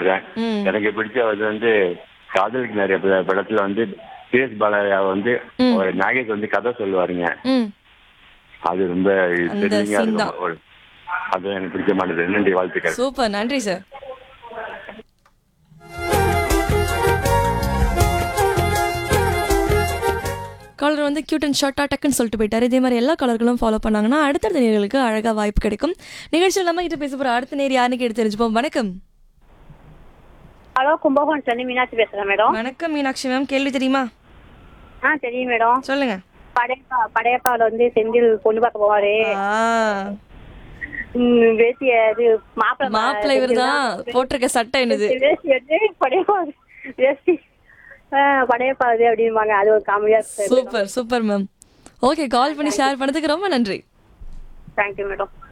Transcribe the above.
சொல்றேன் ம். எனக்கு பிடிச்ச அது வந்து காதலுக்கு நிறைய பட- படத்துல வந்து பிஎஸ் பாலையா வந்து ம். ஒரு நாயகி வந்து கதை சொல்லுவாருங்க ம் அது ரொம்ப அந்த த்ரில்லிங்கா scene இருக்கும் தான். ஒரு- அது எனக்கு பிடிச்சமானது நன்றி வாழ்த்துக்கள் சூப்பர் நன்றி சார் காலர் வந்து கியூட் அண்ட் ஷார்ட்டா டக்குன்னு சொல்லிட்டு போயிட்டாரு இதே மாதிரி எல்லா கலர்களும் ஃபாலோ பண்ணாங்கன்னா அடுத்தடுத்த நேர்களுக்கு அழகா வாய்ப்பு கிடைக்கும் நிகழ்ச்சியில் நம்ம கிட்ட பேச போற அடுத்த நேர் யாருன்னு கேட்டு தெரிஞ்சுப்போம் வணக்கம் ஹலோ கும்பகோணத்துல இருந்து மீனாட்சி பேசுறேன் மேடம் வணக்கம் மீனாட்சி மேம் கேள்வி தெரியுமா ஆ தெரியும் மேடம் சொல்லுங்க படையப்பா படையப்பாவில் வந்து செந்தில் பொண்ணு பார்க்க போவாரு ஆ, ம், வேட்டிய இது மாப்பிள்ளை மா- மாப்பிள்ளை இவர்தான் போட்டிருக்க சட்டை என்னது வேஷ்டி வந்து படையப்பா வேஷ்டி ஆ, படையப்பா இது அப்படிம்பாங்க அது ஒரு காமெடியா இருக்கு super super ma'am okay call பண்ணி ஷேர் பண்ணதுக்கு ரொம்ப நன்றி தேங்க்யூ மேடம்